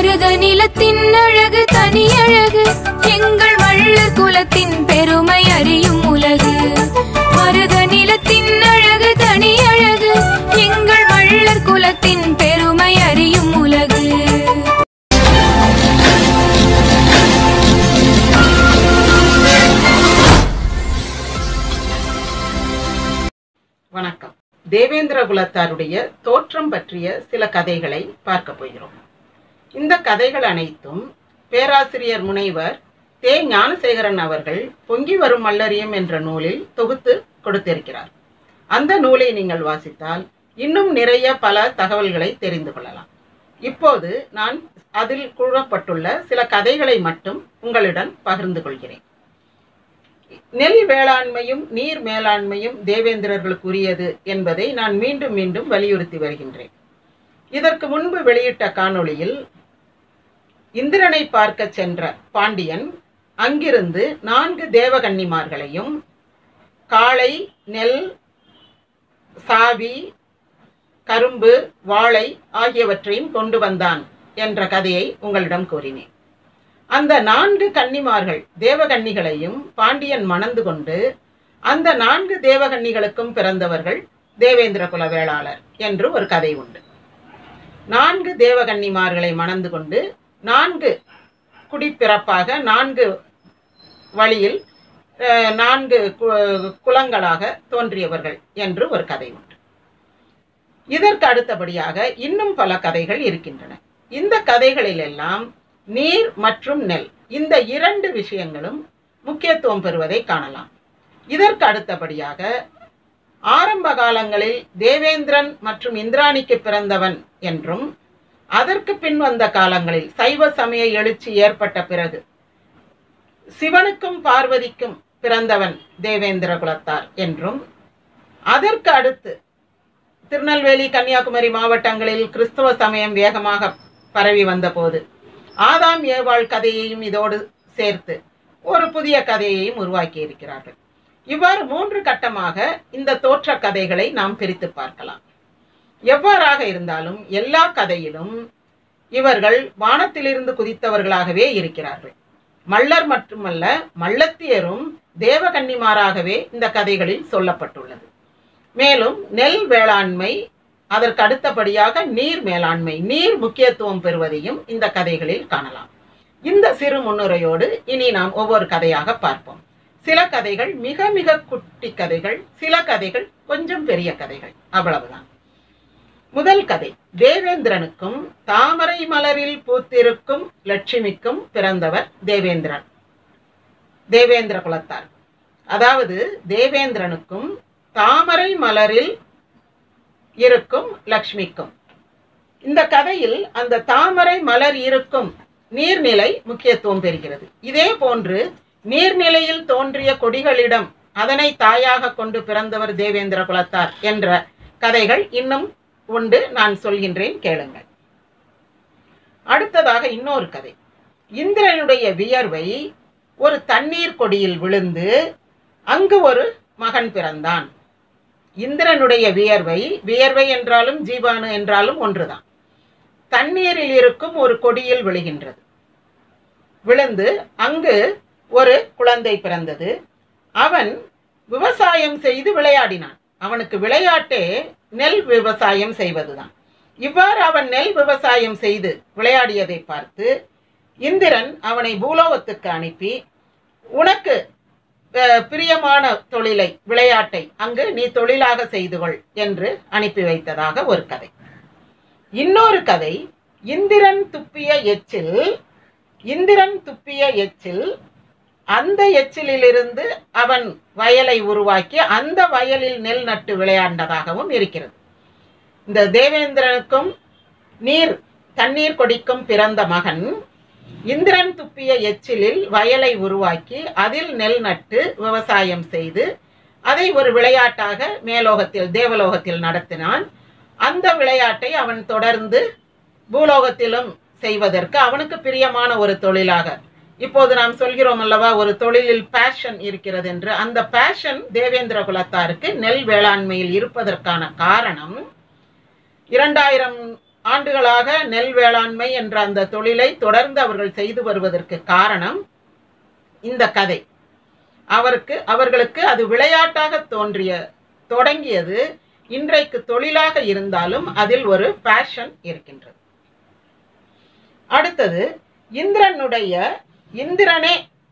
மருத நிலத்தின் அழகு தனி அழகு எங்கள் வள்ளல் குலத்தின் பெருமை அறியும் உலகு மருத நிலத்தின் அழகு தனி அழகு எங்கள் வள்ளல் குலத்தின் பெருமை அறியும் உலகு வணக்கம் தேவேந்திர குலத்தாருடைய தோற்றம் பற்றிய சில கதைகளை பார்க்க போகிறோம் இந்த கதைகள் அனைத்தும் பேராசிரியர் முனைவர் தே ஞானசேகரன் அவர்கள் பொங்கி வரும் மல்லரியம் என்ற நூலில் தொகுத்து கொடுத்திருக்கிறார் அந்த நூலை நீங்கள் வாசித்தால் இன்னும் நிறைய பல தகவல்களை தெரிந்து கொள்ளலாம் இப்போது நான் அதில் கூறப்பட்டுள்ள சில கதைகளை மட்டும் உங்களுடன் பகிர்ந்து கொள்கிறேன் நெல் வேளாண்மையும் நீர் மேலாண்மையும் தேவேந்திரர்களுக்குரியது என்பதை நான் மீண்டும் மீண்டும் வலியுறுத்தி வருகின்றேன் இதற்கு முன்பு வெளியிட்ட காணொளியில் இந்திரனை பார்க்க சென்ற பாண்டியன் அங்கிருந்து நான்கு தேவகன்னிமார்களையும் காளை நெல் சாவி கரும்பு வாழை ஆகியவற்றையும் கொண்டு வந்தான் என்ற கதையை உங்களிடம் கூறினேன் அந்த நான்கு கன்னிமார்கள் தேவகன்னிகளையும் பாண்டியன் மணந்து கொண்டு அந்த நான்கு தேவகன்னிகளுக்கும் பிறந்தவர்கள் தேவேந்திர குல வேளாளர் என்று ஒரு கதை உண்டு நான்கு தேவகன்னிமார்களை மணந்து கொண்டு நான்கு குடிப்பிறப்பாக நான்கு வழியில் அஹ், நான்கு கு- குலங்களாக தோன்றியவர்கள் என்று ஒரு கதை உண்டு இதற்கு அடுத்தபடியாக இன்னும் பல கதைகள் இருக்கின்றன இந்த கதைகளில் எல்லாம் நீர் மற்றும் நெல் இந்த இரண்டு விஷயங்களும் முக்கியத்துவம் பெறுவதை காணலாம் இதற்கு அடுத்தபடியாக ஆரம்ப காலங்களில் தேவேந்திரன் மற்றும் இந்திராணிக்கு பிறந்தவன் என்றும் அதற்கு பின் வந்த காலங்களில் சைவ சமய எழுச்சி ஏற்பட்ட பிறகு சிவனுக்கும் பார்வதிக்கும் பிறந்தவன் தேவேந்திர குலத்தார் என்றும் அதற்கு அடுத்து திருநெல்வேலி கன்னியாகுமரி மாவட்டங்களில் கிறிஸ்துவ சமயம் வேகமாக பரவி வந்தபோது ஆதாம் ஏவாள் கதையையும் இதோடு சேர்த்து ஒரு புதிய கதையையும் உருவாக்கி இருக்கிறார்கள் இவ்வாறு மூன்று கட்டமாக இந்த தோற்ற கதைகளை நாம் பிரித்து பார்க்கலாம் எவ்வாறாக இருந்தாலும் எல்லா கதையிலும் இவர்கள் வானத்திலிருந்து குதித்தவர்களாகவே இருக்கிறார்கள் மல்லர் மட்டுமல்ல மல்லத்தியரும் தேவகன்னிமாராகவே இந்த கதைகளில் சொல்லப்பட்டுள்ளது மேலும் நெல் வேளாண்மை அதற்கு அடுத்தபடியாக நீர் மேலாண்மை நீர் முக்கியத்துவம் பெறுவதையும் இந்த கதைகளில் காணலாம் இந்த சிறு முன்னுரையோடு இனி நாம் ஒவ்வொரு கதையாக பார்ப்போம் சில கதைகள் மிக மிக குட்டி கதைகள் சில கதைகள் கொஞ்சம் பெரிய கதைகள் அவ்வளவுதான் முதல் கதை தேவேந்திரனுக்கும் தாமரை மலரில் பூத்திருக்கும் லட்சுமிக்கும் பிறந்தவர் தேவேந்திரன் தேவேந்திர குலத்தார் அதாவது தேவேந்திரனுக்கும் தாமரை மலரில் இருக்கும் லக்ஷ்மிக்கும் இந்த கதையில் அந்த தாமரை மலர் இருக்கும் நீர்நிலை முக்கியத்துவம் பெறுகிறது இதே போன்று நீர்நிலையில் தோன்றிய கொடிகளிடம் அதனை தாயாக கொண்டு பிறந்தவர் தேவேந்திர குலத்தார் என்ற கதைகள் இன்னும் உண்டு நான் சொல்கின்றேன் கேளுங்கள் அடுத்ததாக இன்னொரு கதை இந்திரனுடைய வியர்வை ஒரு தண்ணீர் கொடியில் விழுந்து அங்கு ஒரு மகன் பிறந்தான் இந்திரனுடைய வியர்வை வியர்வை என்றாலும் ஜீவாணு என்றாலும் ஒன்றுதான் தண்ணீரில் இருக்கும் ஒரு கொடியில் விழுகின்றது விழுந்து அங்கு ஒரு குழந்தை பிறந்தது அவன் விவசாயம் செய்து விளையாடினான் அவனுக்கு விளையாட்டே நெல் விவசாயம் செய்வதுதான் இவ்வாறு அவன் நெல் விவசாயம் செய்து விளையாடியதை பார்த்து இந்திரன் அவனை பூலோகத்துக்கு அனுப்பி உனக்கு அஹ், பிரியமான தொழிலை விளையாட்டை அங்கு நீ தொழிலாக செய்து கொள் என்று அனுப்பி வைத்ததாக ஒரு கதை இன்னொரு கதை இந்திரன் துப்பிய எச்சில் இந்திரன் துப்பிய எச்சில் அந்த எச்சிலிலிருந்து அவன் வயலை உருவாக்கி அந்த வயலில் நெல் நட்டு விளையாண்டதாகவும் இருக்கிறது இந்த தேவேந்திரனுக்கும் நீர் தண்ணீர் கொடிக்கும் பிறந்த மகன் இந்திரன் துப்பிய எச்சிலில் வயலை உருவாக்கி அதில் நெல் நட்டு விவசாயம் செய்து அதை ஒரு விளையாட்டாக மேலோகத்தில் தேவலோகத்தில் நடத்தினான் அந்த விளையாட்டை அவன் தொடர்ந்து பூலோகத்திலும் செய்வதற்கு அவனுக்கு பிரியமான ஒரு தொழிலாக இப்போது நாம் சொல்கிறோம் அல்லவா ஒரு தொழிலில் பேஷன் இருக்கிறது என்று அந்த பேஷன் தேவேந்திர குலத்தாருக்கு நெல் வேளாண்மையில் இருப்பதற்கான காரணம் இரண்டாயிரம் ஆண்டுகளாக நெல் வேளாண்மை என்ற அந்த தொழிலை தொடர்ந்து அவர்கள் செய்து வருவதற்கு காரணம் இந்த கதை அவருக்கு அவர்களுக்கு அது விளையாட்டாக தோன்றிய தொடங்கியது இன்றைக்கு தொழிலாக இருந்தாலும் அதில் ஒரு பேஷன் இருக்கின்றது அடுத்தது இந்திரனுடைய இந்திரனே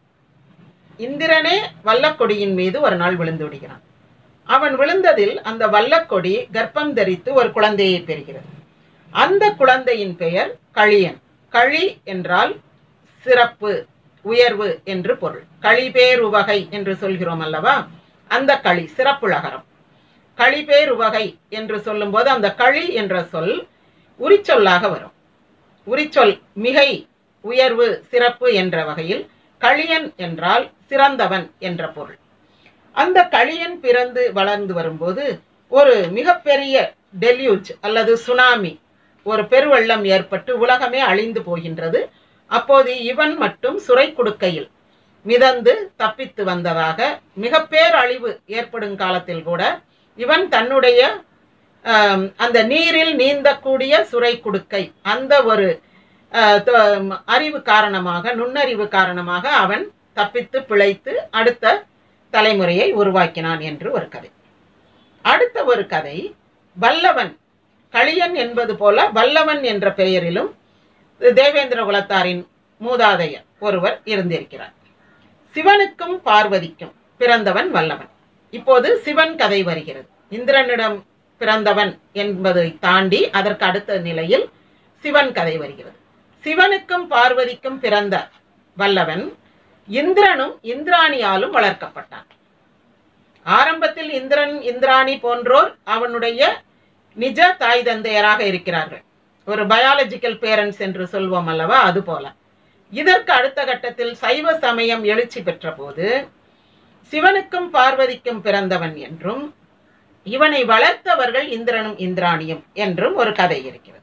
இந்திரனே வல்லக்கொடியின் மீது ஒரு நாள் விழுந்து விடுகிறான் அவன் விழுந்ததில் அந்த வல்லக்கொடி கர்ப்பம் தரித்து ஒரு குழந்தையை பெறுகிறது அந்த குழந்தையின் பெயர் களியன் களி என்றால் சிறப்பு உயர்வு என்று பொருள் களிபேருவகை என்று சொல்கிறோம் அல்லவா அந்த களி சிறப்புலகரம் களிபேருவகை என்று சொல்லும்போது அந்த களி என்ற சொல் உரிச்சொல்லாக வரும் உரிச்சொல் மிகை உயர்வு சிறப்பு என்ற வகையில் களியன் என்றால் சிறந்தவன் என்ற பொருள் அந்த களியன் பிறந்து வளர்ந்து வரும்போது ஒரு மிகப்பெரிய டெல்யூஜ் அல்லது சுனாமி ஒரு பெருவெள்ளம் ஏற்பட்டு உலகமே அழிந்து போகின்றது அப்போது இவன் மட்டும் சுரை குடுக்கையில் மிதந்து தப்பித்து வந்ததாக மிக பேரழிவு ஏற்படும் காலத்தில் கூட இவன் தன்னுடைய ஆம், அந்த நீரில் நீந்தக்கூடிய சுரை குடுக்கை அந்த ஒரு அஹ், த- அறிவு காரணமாக நுண்ணறிவு காரணமாக அவன் தப்பித்து பிழைத்து அடுத்த தலைமுறையை உருவாக்கினான் என்று ஒரு கதை அடுத்த ஒரு கதை வல்லவன் களியன் என்பது போல வல்லவன் என்ற பெயரிலும் தேவேந்திர குலத்தாரின் மூதாதையர் ஒருவர் இருந்திருக்கிறார் சிவனுக்கும் பார்வதிக்கும் பிறந்தவன் வல்லவன் இப்போது சிவன் கதை வருகிறது இந்திரனிடம் பிறந்தவன் என்பதை தாண்டி அதற்கு அடுத்த நிலையில் சிவன் கதை வருகிறது சிவனுக்கும் பார்வதிக்கும் பிறந்த வல்லவன் இந்திரனும் இந்திராணியாலும் வளர்க்கப்பட்டான் ஆரம்பத்தில் இந்திரன் இந்திராணி போன்றோர் அவனுடைய நிஜ தாய் தந்தையராக இருக்கிறார்கள் ஒரு பயாலஜிக்கல் பேரண்ட்ஸ் என்று சொல்வோம் அல்லவா அது போல இதற்கு அடுத்த கட்டத்தில் சைவ சமயம் எழுச்சி பெற்ற போது சிவனுக்கும் பார்வதிக்கும் பிறந்தவன் என்றும் இவனை வளர்த்தவர்கள் இந்திரனும் இந்திராணியும் என்றும் ஒரு கதை இருக்கிறது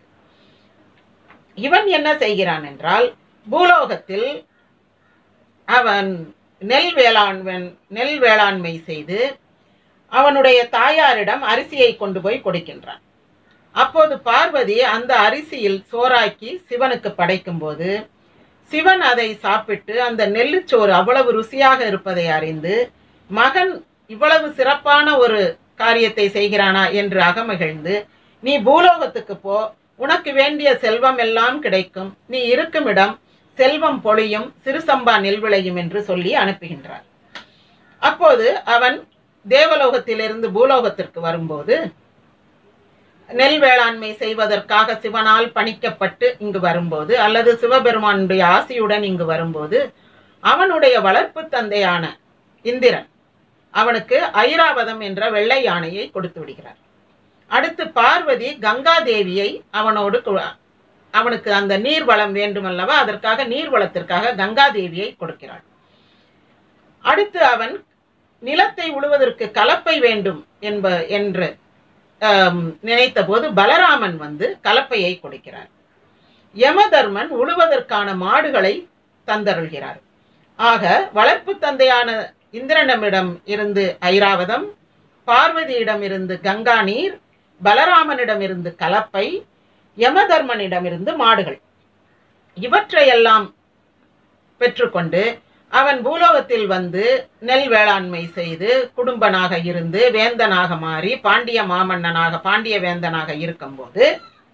இவன் என்ன செய்கிறான் என்றால் பூலோகத்தில் அவன் நெல் வேளாண்வன் நெல் வேளாண்மை செய்து அவனுடைய தாயாரிடம் அரிசியை கொண்டு போய் கொடுக்கின்றான் அப்போது பார்வதி அந்த அரிசியில் சோறாக்கி சிவனுக்கு படைக்கும்போது சிவன் அதை சாப்பிட்டு அந்த நெல்லுச்சோறு அவ்வளவு ருசியாக இருப்பதை அறிந்து மகன் இவ்வளவு சிறப்பான ஒரு காரியத்தை செய்கிறானா என்று அகமகிழ்ந்து நீ பூலோகத்துக்கு போ உனக்கு வேண்டிய செல்வம் எல்லாம் கிடைக்கும் நீ இருக்கும் இடம் செல்வம் பொழியும் சிறுசம்பா நெல் விளையும் என்று சொல்லி அனுப்புகின்றார் அப்போது அவன் தேவலோகத்திலிருந்து பூலோகத்திற்கு வரும்போது நெல் வேளாண்மை செய்வதற்காக சிவனால் பணிக்கப்பட்டு இங்கு வரும்போது அல்லது சிவபெருமானுடைய ஆசியுடன் இங்கு வரும்போது அவனுடைய வளர்ப்பு தந்தையான இந்திரன் அவனுக்கு ஐராவதம் என்ற வெள்ளை யானையை கொடுத்து விடுகிறார் அடுத்து பார்வதி கங்கா தேவியை அவனோடு கு- அவனுக்கு அந்த நீர் வளம் வேண்டுமல்லவா அதற்காக நீர் வளத்திற்காக கங்கா தேவியை கொடுக்கிறாள் அடுத்து அவன் நிலத்தை உழுவதற்கு கலப்பை வேண்டும் என்ப என்று ஆம், நினைத்தபோது பலராமன் வந்து கலப்பையை கொடுக்கிறார் யமதர்மன் உழுவதற்கான மாடுகளை தந்தருள்கிறார் ஆக வளர்ப்பு தந்தையான இந்திரனிடம் இருந்து ஐராவதம் பார்வதியிடம் இருந்து கங்கா நீர் பலராமனிடம் இருந்து கலப்பை யமதர்மனிடமிருந்து மாடுகள் இவற்றையெல்லாம் பெற்றுக்கொண்டு அவன் பூலோகத்தில் வந்து நெல் வேளாண்மை செய்து குடும்பனாக இருந்து வேந்தனாக மாறி பாண்டிய மாமன்னனாக பாண்டிய வேந்தனாக இருக்கும்போது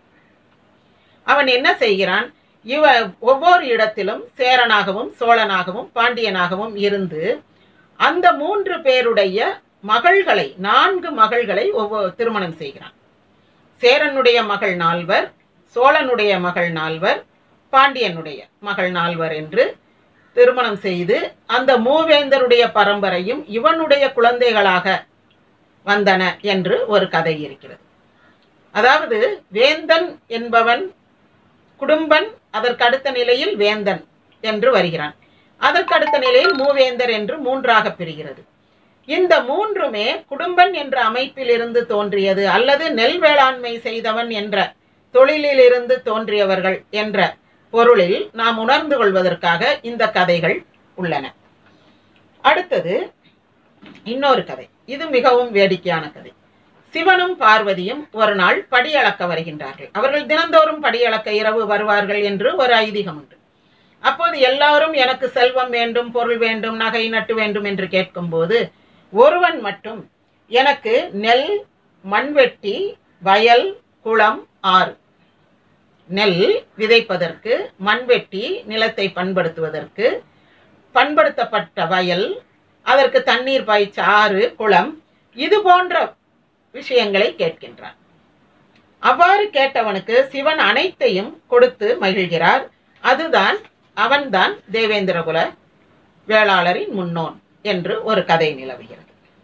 அவன் என்ன செய்கிறான் இவ ஒவ்வொரு இடத்திலும் சேரனாகவும் சோழனாகவும் பாண்டியனாகவும் இருந்து அந்த மூன்று பேருடைய மகள்களை நான்கு மகள்களை ஒவ்வொரு திருமணம் செய்கிறான் சேரனுடைய மகள் நால்வர் சோழனுடைய மகள் நால்வர் பாண்டியனுடைய மகள் நால்வர் என்று திருமணம் செய்து அந்த மூவேந்தருடைய பரம்பரையும் இவனுடைய குழந்தைகளாக வந்தன என்று ஒரு கதை இருக்கிறது அதாவது வேந்தன் என்பவன் குடும்பன் அதற்கு அடுத்த நிலையில் வேந்தன் என்று வருகிறான் அதற்கு அடுத்த நிலையில் மூவேந்தர் என்று மூன்றாக பிரிகிறது இந்த மூன்றுமே குடும்பன் என்ற அமைப்பில் இருந்து தோன்றியது அல்லது நெல் வேளாண்மை செய்தவன் என்ற தொழிலிலிருந்து தோன்றியவர்கள் என்ற பொருளில் நாம் உணர்ந்து கொள்வதற்காக இந்த கதைகள் உள்ளன அடுத்தது இன்னொரு கதை இது மிகவும் வேடிக்கையான கதை சிவனும் பார்வதியும் ஒரு நாள் படியளக்க வருகின்றார்கள் அவர்கள் தினந்தோறும் படியளக்க இரவு வருவார்கள் என்று ஒரு ஐதீகம் உண்டு அப்போது எல்லாரும் எனக்கு செல்வம் வேண்டும் பொருள் வேண்டும் நகை நட்டு வேண்டும் என்று கேட்கும்போது ஒருவன் மட்டும் எனக்கு நெல் மண்வெட்டி வயல் குளம் ஆறு நெல் விதைப்பதற்கு மண்வெட்டி நிலத்தை பண்படுத்துவதற்கு பண்படுத்தப்பட்ட வயல் அதற்கு தண்ணீர் பாய்ச்ச ஆறு குளம் இது போன்ற விஷயங்களை கேட்கின்றான் அவ்வாறு கேட்டவனுக்கு சிவன் அனைத்தையும் கொடுத்து மகிழ்கிறார் அதுதான் அவன்தான் தேவேந்திரகுல வேளாளரின் முன்னோன் என்று ஒரு கதை நிலவுகிறது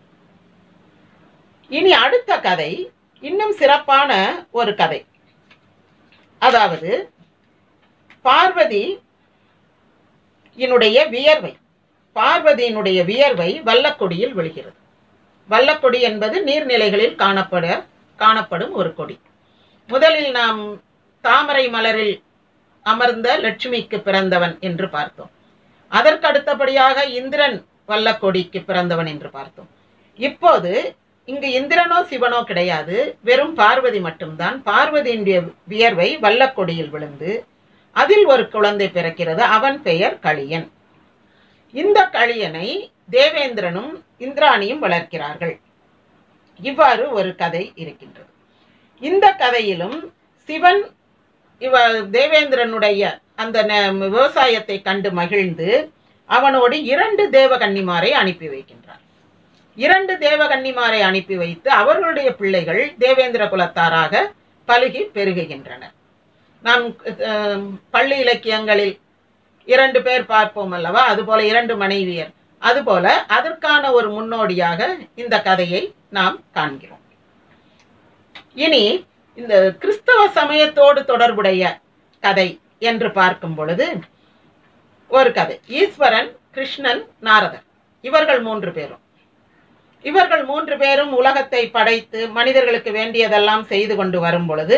இனி அடுத்த கதை இன்னும் சிறப்பான ஒரு கதை அதாவது பார்வதி இனுடைய வியர்வை பார்வதியினுடைய வியர்வை வல்லக்கொடியில் விழுகிறது வல்லக்கொடி என்பது நீர்நிலைகளில் காணப்பட காணப்படும் ஒரு கொடி முதலில் நாம் தாமரை மலரில் அமர்ந்த லட்சுமிக்கு பிறந்தவன் என்று பார்த்தோம் அதற்கு அடுத்தபடியாக இந்திரன் வல்லக்கொடிக்கு பிறந்தவன் என்று பார்த்தோம் இப்போது இங்கு இந்திரனோ சிவனோ கிடையாது வெறும் பார்வதி மட்டும்தான் பார்வதியினுடைய வியர்வை வல்லக்கொடியில் விழுந்து அதில் ஒரு குழந்தை பிறக்கிறது அவன் பெயர் களியன் இந்த களியனை தேவேந்திரனும் இந்திராணியும் வளர்க்கிறார்கள் இவ்வாறு ஒரு கதை இருக்கின்றது இந்த கதையிலும் சிவன் இவ தேவேந்திரனுடைய அந்த ந- விவசாயத்தை கண்டு மகிழ்ந்து அவனோடு இரண்டு தேவகன்னிமாரை அனுப்பி வைக்கின்றார் இரண்டு தேவகன்னிமாரை அனுப்பி வைத்து அவர்களுடைய பிள்ளைகள் தேவேந்திர குலத்தாராக பலுகி பெருகுகின்றனர் நாம் அஹ், பள்ளி இலக்கியங்களில் இரண்டு பேர் பார்ப்போம் அல்லவா அதுபோல இரண்டு மனைவியர் அதுபோல அதற்கான ஒரு முன்னோடியாக இந்த கதையை நாம் காண்கிறோம் இனி இந்த கிறிஸ்தவ சமயத்தோடு தொடர்புடைய கதை என்று பார்க்கும் பொழுது ஒரு கதை ஈஸ்வரன் கிருஷ்ணன் நாரதர் இவர்கள் மூன்று பேரும் இவர்கள் மூன்று பேரும் உலகத்தை படைத்து மனிதர்களுக்கு வேண்டியதெல்லாம் செய்து கொண்டு வரும் பொழுது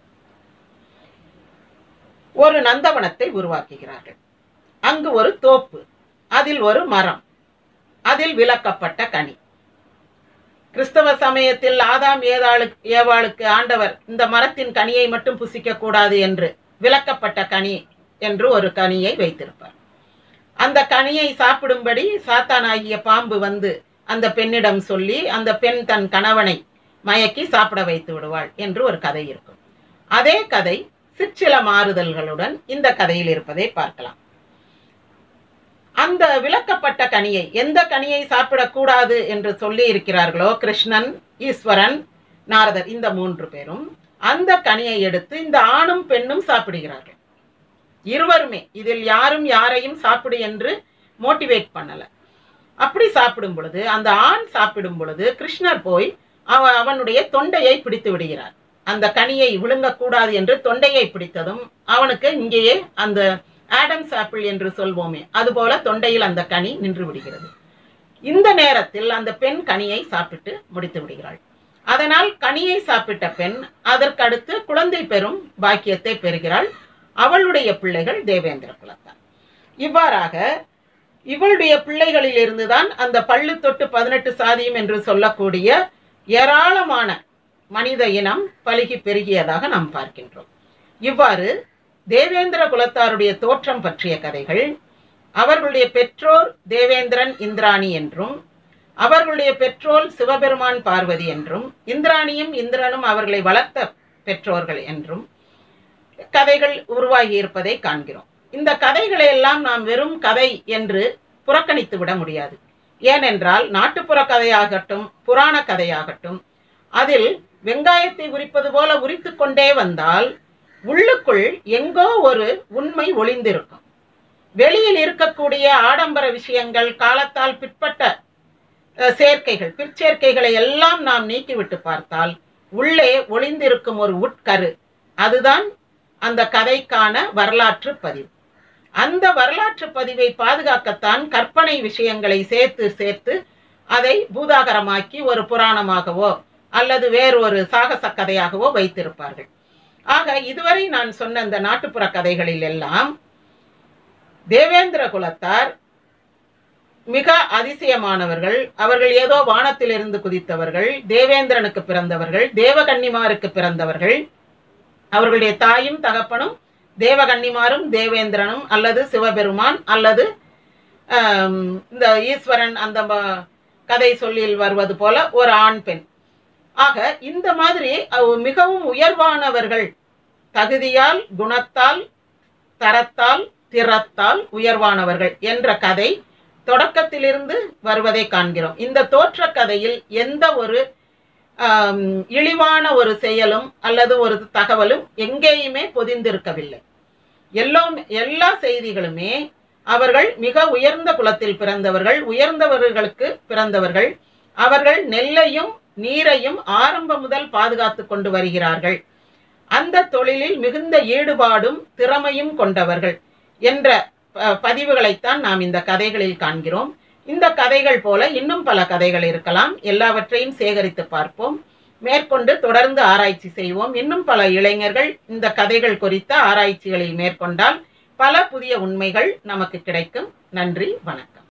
ஒரு நந்தவனத்தை உருவாக்குகிறார்கள் அங்கு ஒரு தோப்பு அதில் ஒரு மரம் அதில் விலக்கப்பட்ட கனி கிறிஸ்தவ சமயத்தில் ஆதாம் ஏதாளுக்கு ஏவாளுக்கு ஆண்டவர் இந்த மரத்தின் கனியை மட்டும் புசிக்க கூடாது என்று விலக்கப்பட்ட கனி என்று ஒரு கனியை வைத்திருப்பார் அந்த கனியை சாப்பிடும்படி சாத்தானாகிய பாம்பு வந்து அந்த பெண்ணிடம் சொல்லி அந்த பெண் தன் கணவனை மயக்கி சாப்பிட வைத்து விடுவாள் என்று ஒரு கதை இருக்கும் அதே கதை சிற்சில மாறுதல்களுடன் இந்த கதையில் இருப்பதை பார்க்கலாம் அந்த விலக்கப்பட்ட கனியை எந்த கனியை சாப்பிடக்கூடாது என்று சொல்லி இருக்கிறார்களோ கிருஷ்ணன் ஈஸ்வரன் நாரதர் இந்த மூன்று பேரும் அந்த கனியை எடுத்து இந்த ஆணும் பெண்ணும் சாப்பிடுகிறார்கள் இருவருமே இதில் யாரும் யாரையும் சாப்பிடு என்று மோட்டிவேட் பண்ணல அப்படி சாப்பிடும் பொழுது அந்த ஆண் சாப்பிடும் பொழுது கிருஷ்ணர் போய் அவ அவனுடைய தொண்டையை பிடித்து விடுகிறார் அந்த கனியை விழுங்கக்கூடாது என்று தொண்டையை பிடித்ததும் அவனுக்கு இங்கேயே அந்த ஆடம்ஸ் ஆப்பிள் என்று சொல்வோமே அதுபோல தொண்டையில் அந்த கனி நின்று விடுகிறது இந்த நேரத்தில் அந்த பெண் கனியை சாப்பிட்டு முடித்து விடுகிறாள் அதனால் கனியை சாப்பிட்ட பெண் அதற்கடுத்து குழந்தை பெறும் பாக்கியத்தை பெறுகிறாள் அவளுடைய பிள்ளைகள் தேவேந்திர குலத்தான் இவ்வாறாக இவளுடைய பிள்ளைகளில் இருந்துதான் அந்த பள்ளு தொட்டு பதினெட்டு சாதியும் என்று சொல்லக்கூடிய ஏராளமான மனித இனம் பலுகி பெருகியதாக நாம் பார்க்கின்றோம் இவ்வாறு தேவேந்திர குலத்தாருடைய தோற்றம் பற்றிய கதைகள் அவர்களுடைய பெற்றோர் தேவேந்திரன் இந்திராணி என்றும் அவர்களுடைய பெற்றோர் சிவபெருமான் பார்வதி என்றும் இந்திராணியும் இந்திரனும் அவர்களை வளர்த்த பெற்றோர்கள் என்றும் கதைகள் உருவாகி இருப்பதை காண்கிறோம் இந்த கதைகளை எல்லாம் நாம் வெறும் கதை என்று புறக்கணித்து விட முடியாது ஏனென்றால் நாட்டுப்புற கதையாகட்டும் புராண கதையாகட்டும் அதில் வெங்காயத்தை உரிப்பது போல உரித்து கொண்டே வந்தால் உள்ளுக்குள் எங்கோ ஒரு உண்மை ஒளிந்திருக்கும் வெளியில் இருக்கக்கூடிய ஆடம்பர விஷயங்கள் காலத்தால் பிற்பட்ட அஹ், சேர்க்கைகள் பிற்சேர்க்கைகளை எல்லாம் நாம் நீக்கிவிட்டு பார்த்தால் உள்ளே ஒளிந்திருக்கும் ஒரு உட்கரு அதுதான் அந்த கதைக்கான வரலாற்று பதிவு அந்த வரலாற்று பதிவை பாதுகாக்கத்தான் கற்பனை விஷயங்களை சேர்த்து சேர்த்து அதை பூதாகரமாக்கி ஒரு புராணமாகவோ அல்லது வேறு ஒரு சாகச கதையாகவோ வைத்திருப்பார்கள் ஆக இதுவரை நான் சொன்ன இந்த நாட்டுப்புற கதைகளில் எல்லாம் தேவேந்திர குலத்தார் மிக அதிசயமானவர்கள் அவர்கள் ஏதோ வானத்திலிருந்து குதித்தவர்கள் தேவேந்திரனுக்கு பிறந்தவர்கள் தேவகன்னிமாருக்கு பிறந்தவர்கள் அவர்களுடைய தாயும் தகப்பனும் தேவகன்னிமாரும் தேவேந்திரனும் அல்லது சிவபெருமான் அல்லது ஆம், இந்த ஈஸ்வரன் அந்த ம- கதை சொல்லில் வருவது போல ஒரு ஆண் பெண் ஆக இந்த மாதிரி அவ் மிகவும் உயர்வானவர்கள் தகுதியால் குணத்தால் தரத்தால் திறத்தால் உயர்வானவர்கள் என்ற கதை தொடக்கத்திலிருந்து வருவதை காண்கிறோம் இந்த தோற்ற கதையில் எந்த ஒரு ஆம், இழிவான ஒரு செயலும் அல்லது ஒரு தகவலும் எங்கேயுமே பொதிந்திருக்கவில்லை எல்லாம் எல்லா செய்திகளுமே அவர்கள் மிக உயர்ந்த குலத்தில் பிறந்தவர்கள் உயர்ந்தவர்களுக்கு பிறந்தவர்கள் அவர்கள் நெல்லையும் நீரையும் ஆரம்பம் முதல் பாதுகாத்து கொண்டு வருகிறார்கள் அந்த தொழிலில் மிகுந்த ஈடுபாடும் திறமையும் கொண்டவர்கள் என்ற அஹ், பதிவுகளைத்தான் நாம் இந்த கதைகளில் காண்கிறோம் இந்த கதைகள் போல இன்னும் பல கதைகள் இருக்கலாம் எல்லாவற்றையும் சேகரித்து பார்ப்போம் மேற்கொண்டு தொடர்ந்து ஆராய்ச்சி செய்வோம் இன்னும் பல இளைஞர்கள் இந்த கதைகள் குறித்த ஆராய்ச்சிகளில் மேற்கொண்டால் பல புதிய உண்மைகள் நமக்கு கிடைக்கும் நன்றி வணக்கம்